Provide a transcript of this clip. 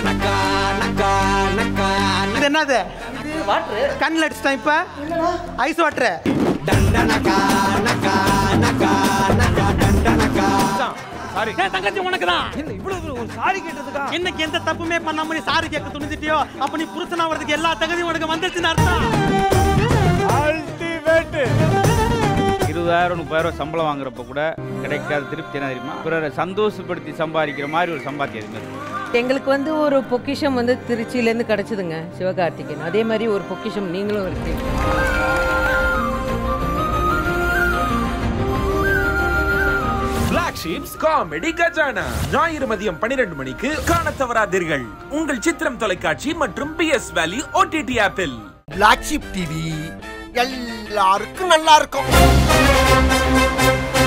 நக்கா நக்கா நக்கா இது என்னது வாட்ரு கண்ணில் அடிச்சிட்டேன் இப்ப ஐஸ் வாட்டர் டண்டனக்கா நக்கா நக்கா நக்கா டண்டனக்கா சாரி தங்கச்சி உனக்கு தான் என்ன இவ்வளவு ஒரு சாரி கேட்டதுக்கா இன்னைக்கு எந்த தப்புமே பண்ணாம நீ சாரி கேட்க துணிஞ்சிட்டியோ அப்ப நீ புருஷனா வரதுக்கு எல்லா தகுதியும் உனக்கு வந்துருச்சுன்னு அர்த்தம் அல்டிமேட் இருபதாயிரம் முப்பதாயிரம் சம்பளம் வாங்குறப்ப கூட கிடைக்காத திருப்தி என்ன தெரியுமா பிறரை சந்தோஷப்படுத்தி சம்பாதிக்கிற மாதிரி ஒரு சம்பாத்தியம் அது மாதிரி எங்களுக்கு வந்து ஒரு பொக்கிஷம் வந்து திருச்சியிலேருந்து கிடச்சிதுங்க சிவகார்த்திகேயன் அதே மாதிரி ஒரு பொக்கிஷம் நீங்களும் இருக்கீங்க பிளாக் ஷீப்ஸ் காமெடி கஜானா ஞாயிறு மதியம் பன்னிரண்டு மணிக்கு காணத் தவறாதீர்கள் உங்கள் சித்திரம் தொலைக்காட்சி மற்றும் பி எஸ் வேல்யூ ஓடிடி ஆப்பில் பிளாக் ஷிப் டிவி எல்லாருக்கும் நல்லா இருக்கும்